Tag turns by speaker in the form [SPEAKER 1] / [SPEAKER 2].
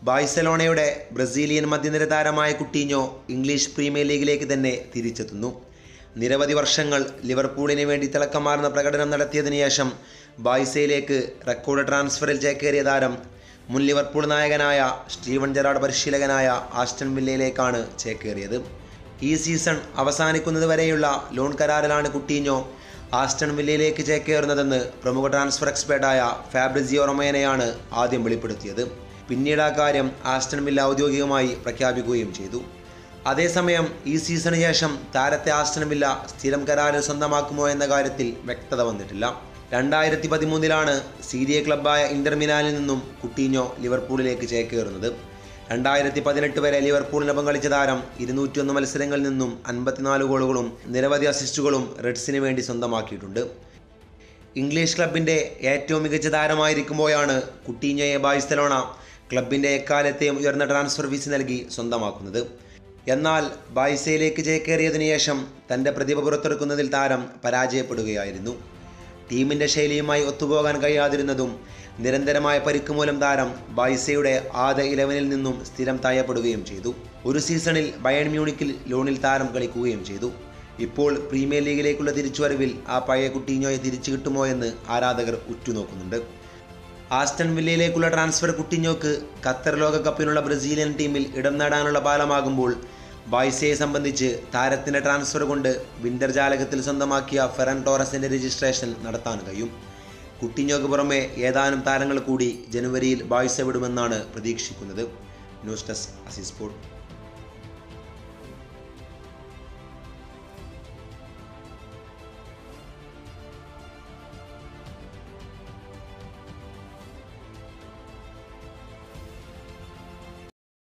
[SPEAKER 1] ബാഴ്സലോണയുടെ ബ്രസീലിയൻ മധ്യനിര താരമായ കുട്ടീഞ്ഞോ ഇംഗ്ലീഷ് പ്രീമിയർ ലീഗിലേക്ക് തന്നെ തിരിച്ചെത്തുന്നു നിരവധി വർഷങ്ങൾ ലിവർപൂളിന് വേണ്ടി തിളക്കമാർന്ന പ്രകടനം നടത്തിയതിനു ശേഷം ബായ്സയിലേക്ക് റെക്കോർഡ് ട്രാൻസ്ഫറിൽ ചേക്കേറിയ താരം മുൻ ലിവർപൂൾ നായകനായ സ്റ്റീവൻ ജെറാഡ് പരിശീലകനായ ആസ്റ്റൺ വില്ലയിലേക്കാണ് ചേക്കേറിയത് ഈ സീസൺ അവസാനിക്കുന്നത് വരെയുള്ള ലോൺ കരാറിലാണ് കുട്ടീഞ്ഞോ ആസ്റ്റൺ വില്ലയിലേക്ക് ചേക്കേറുന്നതെന്ന് പ്രമുഖ ട്രാൻസ്ഫർ എക്സ്പേർട്ടായ ഫാബ്രിസിയോ റൊമേനയാണ് ആദ്യം വെളിപ്പെടുത്തിയത് പിന്നീട് ആ കാര്യം ആസ്റ്റൺ വില്ല ഔദ്യോഗികമായി പ്രഖ്യാപിക്കുകയും ചെയ്തു അതേസമയം ഈ സീസണിന് ശേഷം താരത്തെ ആസ്റ്റൺ വില്ല സ്ഥിരം കരാറിൽ സ്വന്തമാക്കുമോ എന്ന കാര്യത്തിൽ വ്യക്തത വന്നിട്ടില്ല രണ്ടായിരത്തി പതിമൂന്നിലാണ് സീരിയ ക്ലബ്ബായ ഇന്റർ മിലാനിൽ നിന്നും കുട്ടീഞ്ഞോ ലിവർപൂളിലേക്ക് ചേക്കേറുന്നത് രണ്ടായിരത്തി പതിനെട്ട് വരെ ലിവർപൂളിനൊപ്പം കളിച്ച താരം ഇരുന്നൂറ്റിയൊന്ന് മത്സരങ്ങളിൽ നിന്നും അൻപത്തിനാല് ഗോളുകളും നിരവധി അസിസ്റ്റുകളും റെഡ്സിന് വേണ്ടി സ്വന്തമാക്കിയിട്ടുണ്ട് ഇംഗ്ലീഷ് ക്ലബിൻ്റെ ഏറ്റവും മികച്ച താരമായിരിക്കുമ്പോഴാണ് കുട്ടീഞ്ഞോയെ ബാഴ്സലോണ ക്ലബിൻ്റെ എക്കാലത്തെയും ഉയർന്ന ട്രാൻസ്ഫർ ഫീസ് നൽകി സ്വന്തമാക്കുന്നത് എന്നാൽ ബായ്സയിലേക്ക് ചേക്കേറിയതിനു ശേഷം തൻ്റെ പ്രതിഭ പുറത്തെടുക്കുന്നതിൽ താരം പരാജയപ്പെടുകയായിരുന്നു ടീമിൻ്റെ ശൈലിയുമായി ഒത്തുപോകാൻ കഴിയാതിരുന്നതും നിരന്തരമായ പരിക്ക് മൂലം താരം ബായ്സയുടെ ആദ്യ ഇലവനിൽ നിന്നും സ്ഥിരം താഴപ്പെടുകയും ചെയ്തു ഒരു സീസണിൽ ബയൺ മ്യൂണിക്കിൽ ലോണിൽ താരം കളിക്കുകയും ചെയ്തു ഇപ്പോൾ പ്രീമിയർ ലീഗിലേക്കുള്ള തിരിച്ചുവരവിൽ ആ പഴയ കുട്ടീഞ്ഞോയെ തിരിച്ചു കിട്ടുമോ എന്ന് ആരാധകർ ഉറ്റുനോക്കുന്നുണ്ട് ആസ്റ്റൺ വില്ലയിലേക്കുള്ള ട്രാൻസ്ഫർ കുട്ടിഞ്ഞോക്ക് ഖത്തർ ലോകകപ്പിനുള്ള ബ്രസീലിയൻ ടീമിൽ ഇടം നേടാനുള്ള പാലമാകുമ്പോൾ ബായ്സയെ സംബന്ധിച്ച് താരത്തിൻ്റെ ട്രാൻസ്ഫർ കൊണ്ട് വിന്റർ ജാലകത്തിൽ സ്വന്തമാക്കിയ ഫെറൻ ടോറസിൻ്റെ രജിസ്ട്രേഷൻ നടത്താൻ കഴിയും കുട്ടിഞ്ഞോക്ക് പുറമെ ഏതാനും താരങ്ങൾ കൂടി ജനുവരിയിൽ ബായ്സ വിടുമെന്നാണ് പ്രതീക്ഷിക്കുന്നത് ന്യൂസ് ഡെസ്ക് അസിസ്പോർട്ട്